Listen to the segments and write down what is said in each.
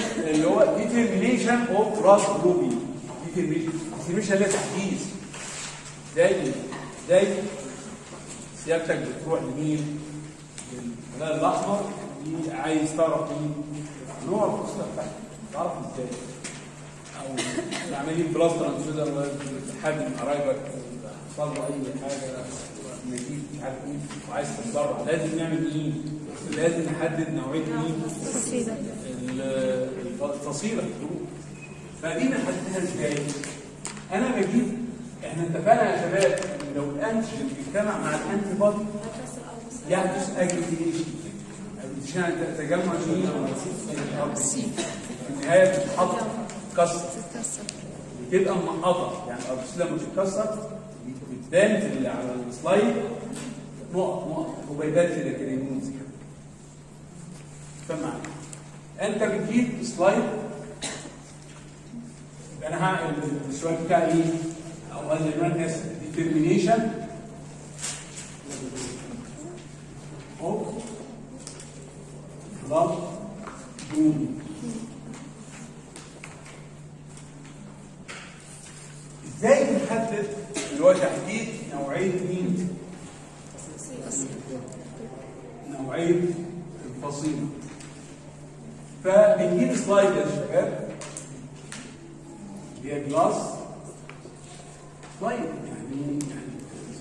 اللي هو ديترمينيشن اوف راس جروبي ديترمينيشن اللي هي تحديث زي زي سيادتك بتروح لمين؟ للهلال الاحمر عايز تعرف مين؟ نوع الفصيله بتاعته تعرف ازاي؟ او عمليه بلاستر كده حد من قرايبك حصل له اي حاجه نتيجه مش عارف ايه وعايز تتبرع لازم نعمل ايه؟ لازم نحدد نوعيه مين؟ فصيلة ال- الفصيله فدي بنحددها ازاي؟ انا بجيب احنا اتفقنا يا شباب ان لو الانتيجين بيجتمع مع الانتي بودي يحدث اجريجيشن اجريجيشن تجمع مين؟ في النهايه بتتحط تتكسر تتكسر بتبقى منقطه يعني الاربسيل لما بتتكسر بتبان في ال- على السلايد نقط نقط حبيبات كده كده يمين كده فاهم انت بتجيب سلايد انا هعمل السؤال بتاعي ايه؟ او العنوان اسف ديترمينيشن اوف بلاد جروب ازاي بنحدد اللي هو تحديد نوعيه مين؟ نوعيه الفصيله فبنجيب سلايد يا شباب هي جلاس سلايد يعني يعني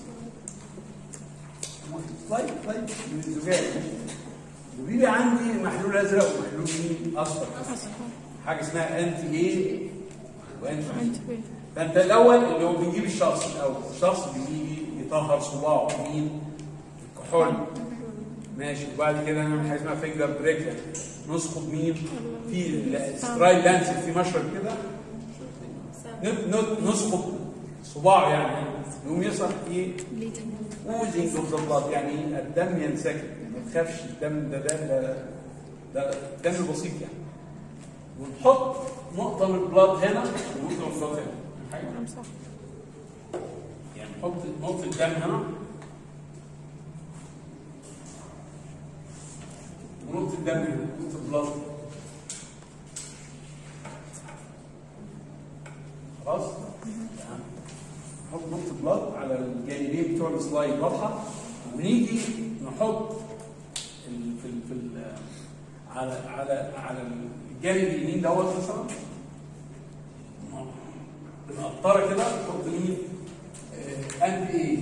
سلايد سلايد من الزجاج وبيبقى عندي محلول ازرق ومحلول مين؟ اصفر حاجه اسمها انتي ايه وانتي بي عند بي فانت الاول اللي هو بيجيب الشخص الاول الشخص بيجي يطهر صباعه مين الكحول ماشي وبعد كده نعمل حاجه اسمها فينجر بريك نسقط مين في السترايل لانس في مشرب كده ن- ن- نسقط صباعه يعني يقوم يصح ايه بليدنج اوزنج اوف ذا بلاد يعني الدم ينسكب ما تخافش الدم ده ده ده, ده دم بسيط يعني ونحط نقطه من البلاد هنا ونقطه من البلاد هنا نعم صح يعني نحط نقطة الدم هنا ونقطة الدم هنا نقطة البلاد خلاص؟ يعني نحط نقطة بلاد على الجانبين بتوع السلايد واضحة ونيجي نحط ال في ال في ال على على على الجانب اليمين دوت مثلا بالقطاره كده نحط مين؟ قد ايه؟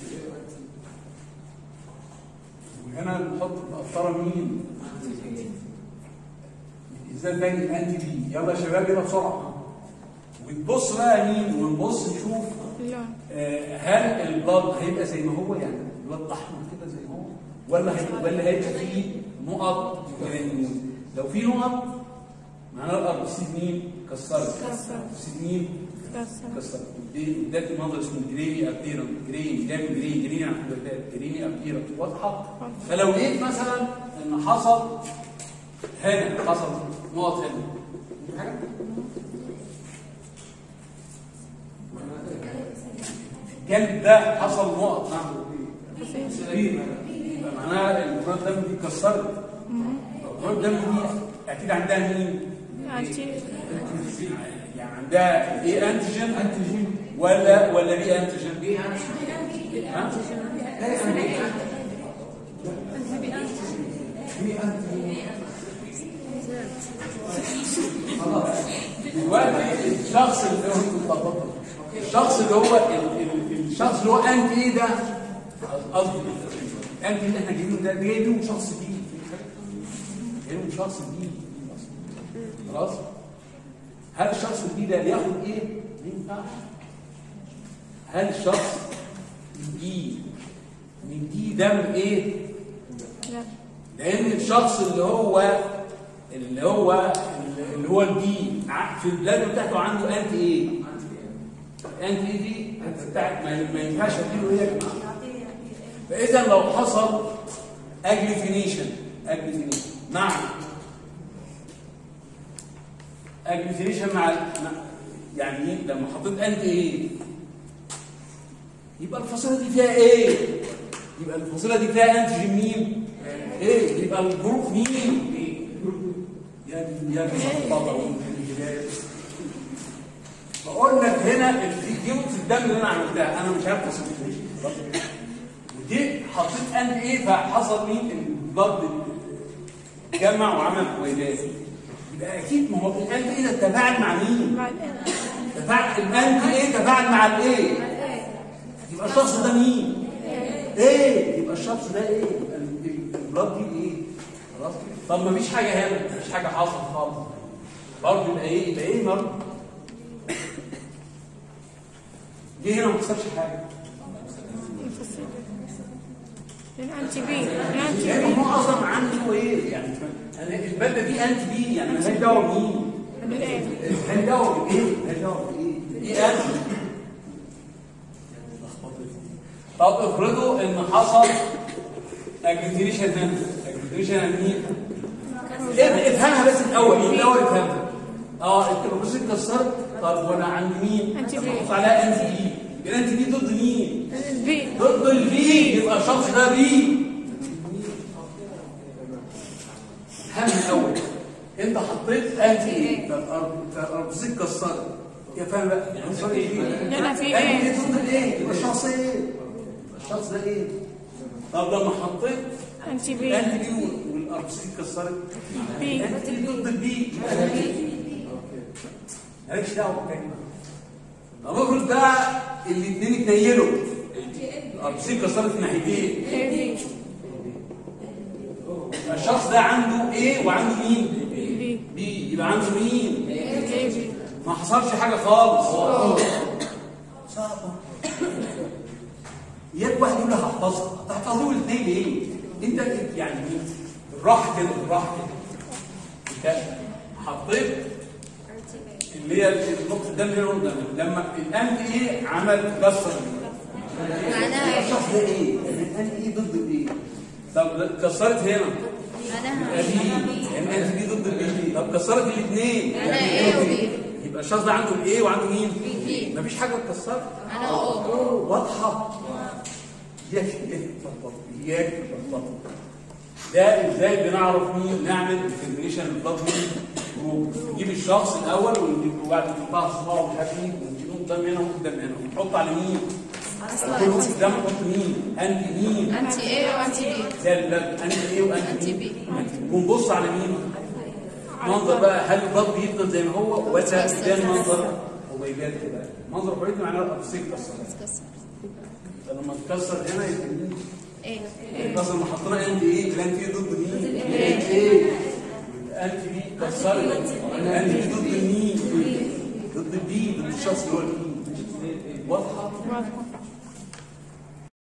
وهنا نحط بالقطاره مين؟ ازاي تاني انتي بي يلا يا شباب يلا بسرعه وتبص بقى مين ونبص نشوف اللون آه، هل البلاد هيبقى زي ما هو يعني البلاد احمر كده زي ما هو ولا هيبقى ولا هيبقى فيه نقط جرانيول لو في نقط معناها الاربسيد مين كسرت كسرت. الاربسيد مين كسر كسرت ده ده منظر اسمه جريني ابيرنت جريني ده من جريني جريني عن حضرتك جريني ابيرنت واضحه فلو لقيت مثلا ان حصل هنا حصل نقط هنا في حاجه الجانب ده حصل نقط نعم سليم يبقى معناها الكرات الدم دي اتكسرت الكرات الدم دي اكيد عندها مين؟ أنتي يعني عندها ايه انتيجين انتيجين ولا ولا بي انتيجين بي انتيجين ها؟ دلوقتي الشخص اللي هو الشخص اللي هو ال- ال- الشخص اللي هو انتي ايه ده؟ قصدي انتي اللي احنا جايبينه ده جايبينه شخص جديد جايبينه شخص جديد خلاص؟ هل الشخص الجديد ده ياخد ايه؟ ما ينفعش هل الشخص يجي من دي دم ايه؟ لا لان الشخص اللي هو اللي هو اللي هو البي ع- في البلاد بتاعته عنده انتي ايه؟ انتي ايه دي بتاعت ما ما ينفعش اديله ايه يا جماعه؟ فاذا لو حصل اجليفينيشن اجليفينيشن مع اجليفينيشن مع مع- يعني ايه لما حطيت انتي ايه؟ يبقى الفصيله دي فيها ايه؟ يبقى الفصيله دي فيها انتيجين مين؟ ايه؟ يبقى الجروب مين؟ يعني يا مسقطه والانجليز بقول لك هنا دي دي نقطه الدم اللي انا عملتها انا مش عارف اصل ودي حطيت اند ايه فحصل مين البلد جمع وعمل كويلات يبقى اكيد ما هو الاند ايه ده تفاعل مع مين؟ مع الآن تفاعل الاند ايه تفاعل مع الايه؟ يبقى الشخص ده مين؟ ايه؟ يبقى الشخص ده ايه؟ يبقى ال- ال- البلد دي ايه؟ خلاص؟ طب ما فيش حاجه هنا مفيش حاجه حصلت خالص برضه يبقى ايه؟ يبقى ايه برضه؟ ليه هنا ما حصلش حاجه؟ يفصل الأنتي بي الأنتي يعني بي هو اصلا عندي هو ايه؟ يعني انا البلده دي انت بي يعني مالهاش دعوه بمين؟ الآن مالهاش دعوه بايه؟ مالهاش دعوه بايه؟ ايه انت؟ طب افرضوا ان حصل اجلوتينيشن هنا اجلوتينيشن مين؟ إيه، افهمها بس الاول ايه الاول افهمها اه التروبوس اتكسرت طب وانا عند مين؟ أنتي بي. بحط عليها انت بي يبقى انت بي ضد مين؟ البي ضد البي يبقى الشخص ده بي هم الاول انت حطيت انت ايه فالارض فالارض اتكسرت يا فاهم بقى كسرت ايه لا، في أنت إيه؟ ضد الايه يبقى الشخص ايه يبقى الشخص ده ايه طب لما حطيت أنتي بي انت بي والارض اتكسرت بي انت بي ضد البي يبقى ده بي مالكش دعوه بالكلمه طب افرض بقى الاثنين اتنيلوا الارض اتكسرت في ناحيتين بي الشخص ده عنده ايه وعنده مين بي بي يبقى عنده مين اي بي ما حصلش حاجه خالص صعبه ياك واحد يقول لي هحفظها طب هتحفظوا الاثنين ليه انت يعني بالراحه كده بالراحه كده انت حطيت اللي هي نقطه الدم هنا قدام لما الانت ايه عمل كسر معناها ايه؟ الشخص ده ايه الانت ايه ضد الايه طب كسرت هنا معناها يعني انت دي ضد البي طب كسرت الاثنين معناها ايه وبي؟ يبقى الشخص ده عنده الايه وعنده مين بي. مفيش حاجه اتكسرت معناها او واضحه اياك تتلخبط اياك تتلخبط ده ازاي بنعرف مين نعمل ديترمينيشن للبلاد جروب نجيب الشخص الاول ونجيب وبعد نحطها صباعه ومش عارف ايه ونجيبه قدام هنا وقدام هنا ونحط على مين كل واحد قدام نحط مين انت مين انتي ايه وانتي بي زي البلاد انت ايه وانت أنت مين بي. ونبص على مين منظر بقى هل البلاد بيفضل زي ما هو ولا ده منظر حبيبات كده منظر حبيبات معناه الابسيك كسر اتكسر فلما اتكسر هنا يبقى مين ايه الكسر لما حطينا انت ايه الانت ايه ضد مين انت ايه انت بي كسرت انت بي ضد مين ضد البي ضد الشخص اللي هو البي واضحه واضحة